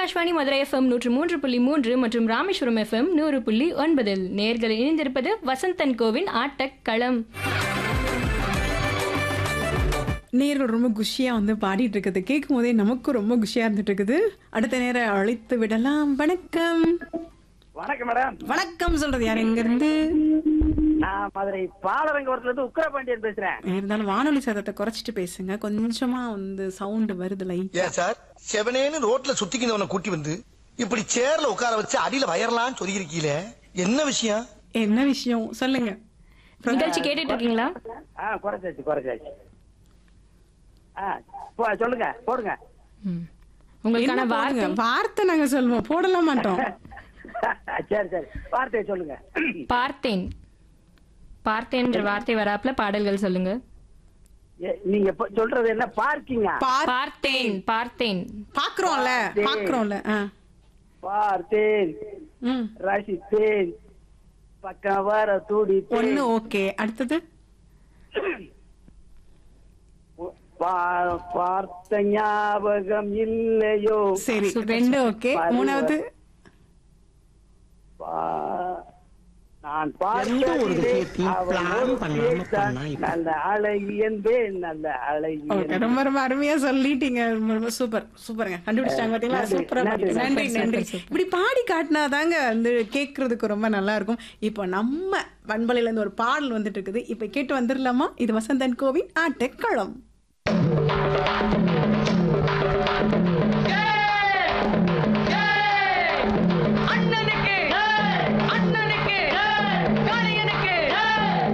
Akashvani Madurai FM நூற்று மூன்று புள்ளி மூன்று மற்றும் ராமேஸ்வரம் எஃப்எம் நூறு புள்ளி ஒன்பதில் நேர்கள் இணைந்திருப்பது வசந்தன் கோவின் ஆட்டக்களம் நேர்கள் ரொம்ப குஷியா வந்து பாடிட்டு இருக்குது கேட்கும் போதே நமக்கும் ரொம்ப குஷியா இருந்துட்டு இருக்குது அடுத்த நேரம் அழைத்து விடலாம் வணக்கம் வணக்கம் மேடம் வணக்கம் சொல்றது யார் எங்க இருந்து நான் மதுரை பாலரங்கபுரத்துல இருந்து உக்கரபாண்டியன் பேசுறேன் இருந்தாலும் வானொலி சதத்தை குறைச்சிட்டு பேசுங்க கொஞ்சமா வந்து சவுண்ட் வருது லைட் ஏன் சார் செவனேன்னு ரோட்ல சுத்திக்கிந்தவனை கூட்டி வந்து இப்படி சேர்ல உட்கார வச்சு அடியில வயர்லாம் சொல்லியிருக்கீல என்ன விஷயம் என்ன விஷயம் சொல்லுங்க நிகழ்ச்சி கேட்டுட்டு இருக்கீங்களா ஆ குறைச்சாச்சு குறைச்சாச்சு ஆ போ சொல்லுங்க போடுங்க ம். உங்களுக்கான என்ன வார்த்தை போடுங்க? வார்த்தை நாங்க சொல்லுவோம் போடலாம் மாட்டோம் சரி சரி வார்த்தையை சொல்லுங்க பார்த்தேன் பார்த்தேன்ற வார்த்தை வராப்புல பாடல்கள் சொல்லுங்க ஏ, நீங்க இப்ப சொல்றது என்ன பார்க்கிங்கா பார்- பார்த்தேன் பார்த்தேன் பாக்குறோம்ல பாக்குறோம்ல ஆ. பார்த்தேன் ம். ரசித்தேன் பக்கம் வர துடித்தேன் ஒண்ணு ஓகே அடுத்தது பா- பார்த்த ஞாபகம் இல்லையோ சரி ரெண்டு ஓகே பருவ- மூணாவது பா- நான் எந்த ஒரு விஷயத்தையும் அவள் plan ஒரு பண்ணாம பேச்சான். பண்ணா இப்ப- நல்ல அழகி என்பேன் நல்ல அழகி ஓகே என்பேன். ரொம்ப ரொம்ப அருமையா சொல்லிட்டீங்க ரொம்ப ரொம்ப சூப்பர் சூப்பருங்க கண்டுபிடிச்சிட்டாங்க பாத்தீங்களா நன்றி, சூப்பரா நன்றி, பாத்தீங்க. நன்றி சூப்பர், நன்றி சூப்பர். இப்படி பாடி காட்டினாதாங்க வந்து கேட்கறதுக்கு ரொம்ப நல்லா இருக்கும் இப்போ நம்ம பண்பலையில இருந்து ஒரு பாடல் வந்துட்டு இருக்குது இப்போ கேட்டு வந்துடலாமா இது வசந்தன் கோவின் ஆட்டக்களம்